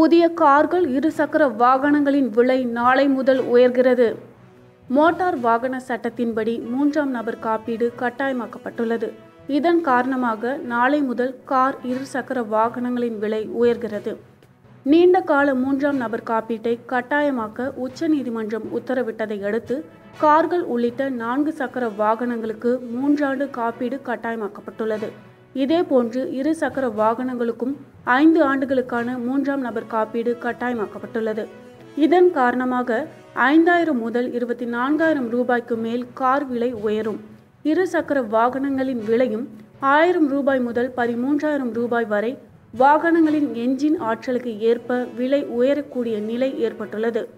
புதிய கார்கள் இருசக்கர வாகனங்களின் விலை நாளை முதல் உயர்கிறது மோட்டார் வாகன சட்டத்தின்படி மூன்றாம் நபர் காப்பீடு கட்டாயமாக்கப்பட்டுள்ளது இதன் காரணமாக நாளை முதல் கார் இருசக்கர வாகனங்களின் விலை உயர்கிறது நீண்ட கால மூன்றாம் நபர் காப்பீட்டை கட்டாயமாக்க உச்சநீதிமன்றம் உத்தரவிட்டதை அடுத்து கார்கள் உள்ளிட்ட நான்கு சக்கர வாகனங்களுக்கு மூன்றாண்டு காப்பீடு கட்டாயமாக்கப்பட்டுள்ளது இதேபோன்று இரு சக்கர வாகனங்களுக்கும் ஐந்து ஆண்டுகளுக்கான மூன்றாம் நபர் காப்பீடு கட்டாயமாக்கப்பட்டுள்ளது இதன் காரணமாக ஐந்தாயிரம் முதல் இருபத்தி நான்காயிரம் ரூபாய்க்கு மேல் கார் விலை உயரும் இரு சக்கர வாகனங்களின் விலையும் ஆயிரம் ரூபாய் முதல் பதிமூன்றாயிரம் ரூபாய் வரை வாகனங்களின் என்ஜின் ஆற்றலுக்கு ஏற்ப விலை உயரக்கூடிய நிலை ஏற்பட்டுள்ளது